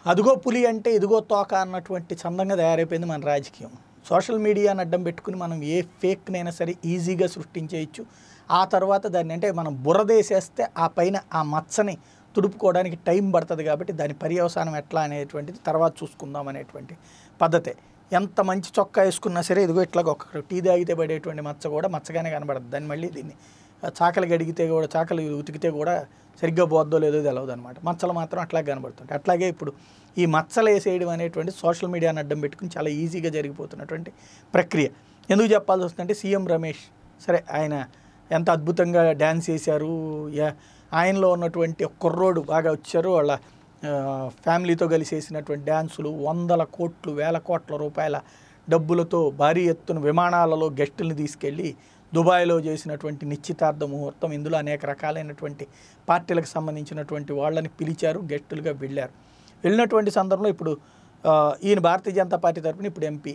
అదిగో పులి అంటే ఇదిగో తోక అన్నటువంటి చందంగా తయారైపోయింది మన రాజకీయం సోషల్ మీడియాని అడ్డం పెట్టుకుని మనం ఏ ఫేక్నైనా సరే ఈజీగా సృష్టించేయచ్చు ఆ తర్వాత దాన్ని అంటే మనం బురదేసేస్తే ఆ పైన ఆ మచ్చని తుడుపుకోవడానికి టైం పడుతుంది కాబట్టి దాని పర్యవసానం ఎట్లా అనేటువంటిది తర్వాత చూసుకుందాం అనేటువంటి పద్ధతే ఎంత మంచి చొక్కా వేసుకున్నా సరే ఇదిగో ఇట్లా ఒక టీ తాగితే పడేటువంటి మచ్చ కూడా మచ్చగానే కనబడదు దాన్ని మళ్ళీ దీన్ని ఆ చాకలి గడిగితే కూడా చాకలి ఉతికితే కూడా సరిగ్గా పోద్దో లేదో తెలియదు అనమాట మచ్చలు మాత్రం అట్లాగే కనబడుతుంటాయి అట్లాగే ఇప్పుడు ఈ మచ్చలు వేసేయడం అనేటువంటి సోషల్ మీడియాని అడ్డం పెట్టుకుని చాలా ఈజీగా జరిగిపోతున్నటువంటి ప్రక్రియ ఎందుకు చెప్పాల్సి వస్తుందంటే సీఎం రమేష్ సరే ఆయన ఎంత అద్భుతంగా డ్యాన్స్ చేశారు యా ఆయనలో ఉన్నటువంటి ఒక కుర్రోడు బాగా వచ్చారు వాళ్ళ ఆ, ఫ్యామిలీతో కలిసి వేసినటువంటి డ్యాన్సులు వందల కోట్లు వేల కోట్ల రూపాయల డబ్బులతో భారీ ఎత్తున విమానాలలో గెస్టుల్ని తీసుకెళ్ళి దుబాయ్లో చేసినటువంటి నిశ్చితార్థ ముహూర్తం ఇందులో అనేక రకాలైనటువంటి పార్టీలకు సంబంధించినటువంటి వాళ్ళని పిలిచారు గెస్టులుగా వెళ్ళారు వెళ్ళినటువంటి సందర్భంలో ఇప్పుడు ఆ, ఈయన భారతీయ జనతా పార్టీ తరపున ఇప్పుడు ఎంపీ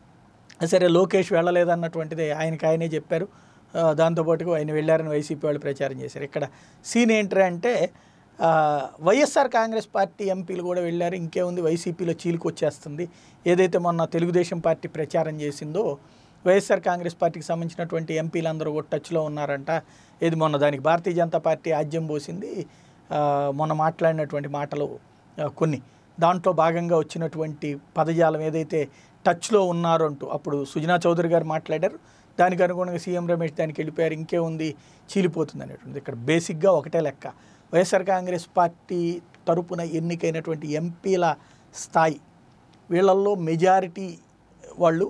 సరే లోకేష్ వెళ్ళలేదన్నటువంటిది ఆయనకి ఆయనే చెప్పారు ఆ, దాంతోపాటుగా ఆయన వెళ్ళారని వైసీపీ వాళ్ళు ప్రచారం చేశారు ఇక్కడ సీన్ ఏంటి అంటే ఆ, వైఎస్ఆర్ కాంగ్రెస్ పార్టీ ఎంపీలు కూడా వెళ్ళారు ఇంకేముంది వైసీపీలో చీలికి వచ్చేస్తుంది ఏదైతే మొన్న తెలుగుదేశం పార్టీ ప్రచారం చేసిందో వైఎస్ఆర్ కాంగ్రెస్ పార్టీకి సంబంధించినటువంటి ఎంపీలందరూ కూడా టచ్లో ఉన్నారంట ఏది మొన్న దానికి భారతీయ జనతా పార్టీ ఆజ్యం పోసింది ఆ, మొన్న మాట్లాడినటువంటి మాటలు ఆ, కొన్ని దాంట్లో భాగంగా వచ్చినటువంటి పదజాలం ఏదైతే టచ్లో ఉన్నారో అంటూ అప్పుడు సుజనా చౌదరి గారు మాట్లాడారు దానికి అనుగుణంగా సీఎం రమేష్ దానికి వెళ్ళిపోయారు ఇంకేముంది చీలిపోతుంది అనేటువంటిది ఇక్కడ బేసిక్గా ఒకటే లెక్క వైఎస్ఆర్ కాంగ్రెస్ పార్టీ తరపున ఎన్నికైనటువంటి ఎంపీల స్థాయి వీళ్ళల్లో మెజారిటీ వాళ్ళు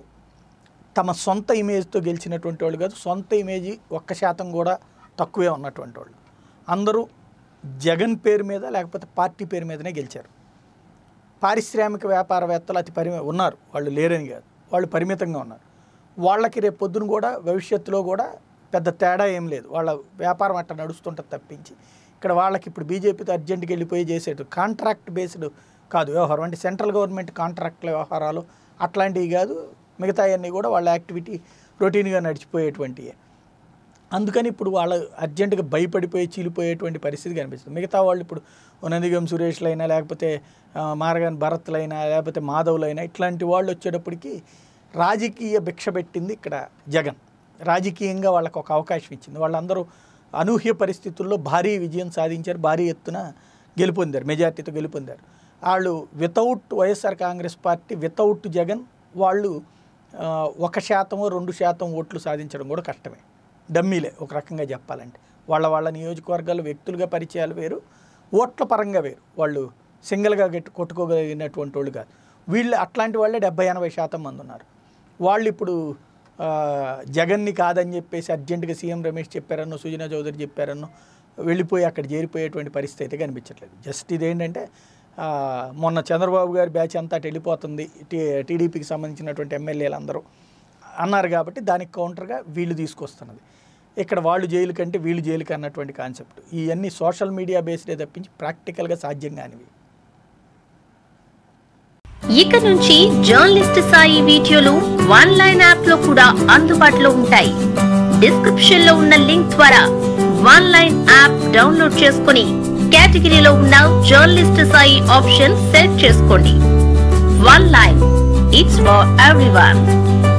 తమ సొంత ఇమేజ్తో గెలిచినటువంటి వాళ్ళు కాదు సొంత ఇమేజ్ ఒక్క శాతం కూడా తక్కువే ఉన్నటువంటి వాళ్ళు అందరూ జగన్ పేరు మీద లేకపోతే పార్టీ పేరు మీదనే గెలిచారు పారిశ్రామిక వ్యాపారవేత్తలు అతి పరిమి ఉన్నారు వాళ్ళు లేరని కాదు వాళ్ళు పరిమితంగా ఉన్నారు వాళ్ళకి రేపు పొద్దున కూడా భవిష్యత్తులో కూడా పెద్ద తేడా ఏం లేదు వాళ్ళ వ్యాపారం అట్ట నడుస్తుంటుంది తప్పించి ఇక్కడ వాళ్ళకి ఇప్పుడు బీజేపీతో అర్జెంట్కి వెళ్ళిపోయి చేసేటు కాంట్రాక్ట్ బేస్డ్ కాదు వ్యవహారం అంటే సెంట్రల్ గవర్నమెంట్ కాంట్రాక్ట్ల వ్యవహారాలు అట్లాంటివి కాదు మిగతా అన్నీ కూడా వాళ్ళ యాక్టివిటీ రొటీన్గా నడిచిపోయేటువంటివి అందుకని ఇప్పుడు వాళ్ళు అర్జెంటుగా భయపడిపోయి చీలిపోయేటువంటి పరిస్థితి కనిపిస్తుంది మిగతా వాళ్ళు ఇప్పుడు నందిగం సురేష్లైనా లేకపోతే ఆ, మారగాన్ భరత్లైనా లేకపోతే మాధవులైనా ఇట్లాంటి వాళ్ళు వచ్చేటప్పటికి రాజకీయ భిక్ష పెట్టింది ఇక్కడ జగన్ రాజకీయంగా వాళ్ళకు ఒక అవకాశం ఇచ్చింది వాళ్ళందరూ అనూహ్య పరిస్థితుల్లో భారీ విజయం సాధించారు భారీ ఎత్తున గెలుపొందారు మెజార్టీతో గెలుపొందారు వాళ్ళు వితౌట్ వైఎస్ఆర్ కాంగ్రెస్ పార్టీ వితౌట్ జగన్ వాళ్ళు ఆ, ఒక శాతమో రెండు శాతం ఓట్లు సాధించడం కూడా కష్టమే డమ్మీలే ఒక రకంగా చెప్పాలంటే వాళ్ళ వాళ్ళ నియోజకవర్గాలు వ్యక్తులుగా పరిచయాలు వేరు ఓట్ల పరంగా వేరు వాళ్ళు సింగిల్గా గట్టి కొట్టుకోగలిగినటువంటి వాళ్ళు కాదు వీళ్ళు అట్లాంటి వాళ్ళే డెబ్బై ఎనభై శాతం మంది ఉన్నారు వాళ్ళు ఇప్పుడు ఆ, జగన్ని కాదని చెప్పేసి అర్జెంటుగా సీఎం రమేష్ చెప్పారన్నో సుజనా చౌదరి చెప్పారన్నో వెళ్ళిపోయి అక్కడ చేరిపోయేటువంటి పరిస్థితి అయితే కనిపించట్లేదు జస్ట్ ఇదేంటంటే ఆ, మొన్న చంద్రబాబు గారి బ్యాచ్ అంతా అటు వెళ్ళిపోతుంది టీ టీడీపీకి సంబంధించినటువంటి ఎమ్మెల్యేలు అందరూ అన్నారు కాబట్టి దానికి కౌంటర్గా వీళ్ళు తీసుకొస్తున్నది ఇక్కడ వాళ్ళు జైలు కంటే వీళ్ళు జైలుకి అన్నటువంటి కాన్సెప్ట్ ఇవన్నీ సోషల్ మీడియా బేస్డే తప్పించి ప్రాక్టికల్గా సాధ్యం కానివి ఇక నుంచి జర్నలిస్ట్ సాయి వీడియోలు వన్ లైన్ యాప్ లో కూడా అందుబాటులో ఉంటాయి డిస్క్రిప్షన్ లో ఉన్న లింక్ ద్వారా వన్ లైన్ యాప్ డౌన్లోడ్ చేసుకుని కేటగిరీలో ఉన్న జర్నలిస్ట్ సాయి ఆప్షన్ సెలెక్ట్ చేసుకోండి one line it's for everyone